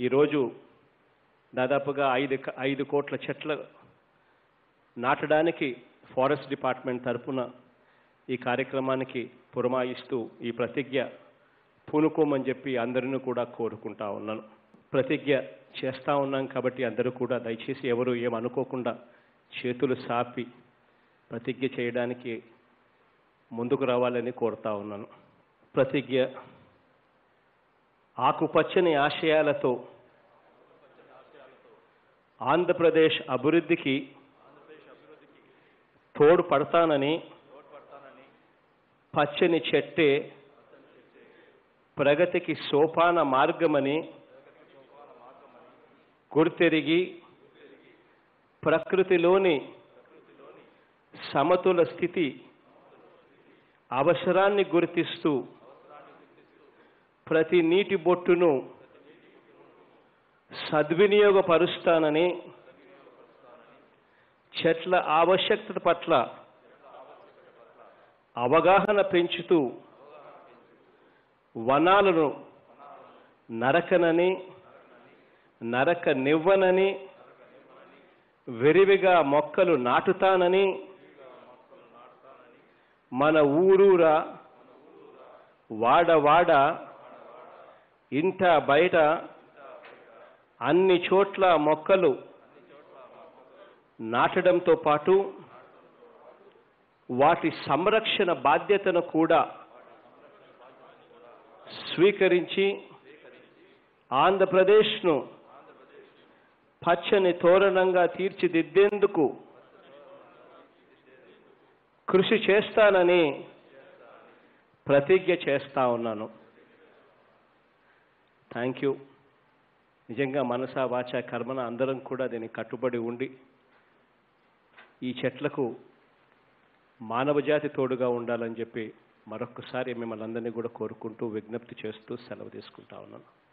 ఈరోజు దాదాపుగా ఐదు క- ఐదు కోట్ల చెట్ల నాటడానికి ఫారెస్ట్ డిపార్ట్మెంట్ తరపున ఈ కార్యక్రమానికి పురమాయిస్తూ ఈ ప్రతిజ్ఞ పూనుకోమని చెప్పి అందరిని కూడా కోరుకుంటా ఉన్నాను ప్రతిజ్ఞ చేస్తా ఉన్నాం కాబట్టి అందరూ కూడా దయచేసి ఎవరు ఏమనుకోకుండా చేతులు సాపి ప్రతిజ్ఞ చేయడానికి ముందుకు రావాలని కోరుతా ఉన్నాను ప్రతిజ్ఞ ఆకుపచ్చని ఆశయాలతో ఆంధ్రప్రదేశ్ అభివృద్ధికి తోడు పడతానని పచ్చని చెట్టే ప్రగతికి సోపాన మార్గమని గుర్తెరిగి ప్రకృతిలోని సమతుల స్థితి అవసరాన్ని గుర్తిస్తూ ప్రతి నీటి బొట్టును సద్వినియోగపరుస్తానని చెట్ల ఆవశ్యకత పట్ల అవగాహన పెంచుతూ వనాలను నరకనని నరక నివ్వనని విరివిగా మొక్కలు నాటుతానని మన ఊరూరా వాడవాడ ఇంట బయట అన్ని చోట్ల మొక్కలు నాటడంతో పాటు వాటి సంరక్షణ బాధ్యతను కూడా స్వీకరించి ఆంధ్రప్రదేశ్ను పచ్చని తోరణంగా తీర్చిదిద్దేందుకు కృషి చేస్తానని ప్రతిజ్ఞ చేస్తా ఉన్నాను థ్యాంక్ యూ నిజంగా మనసా వాచ కర్మన అందరం కూడా దీనికి కట్టుబడి ఉండి ఈ చెట్లకు మానవ జాతి తోడుగా ఉండాలని చెప్పి మరొకసారి మిమ్మల్ని అందరినీ కూడా కోరుకుంటూ విజ్ఞప్తి చేస్తూ సెలవు తీసుకుంటా ఉన్నాను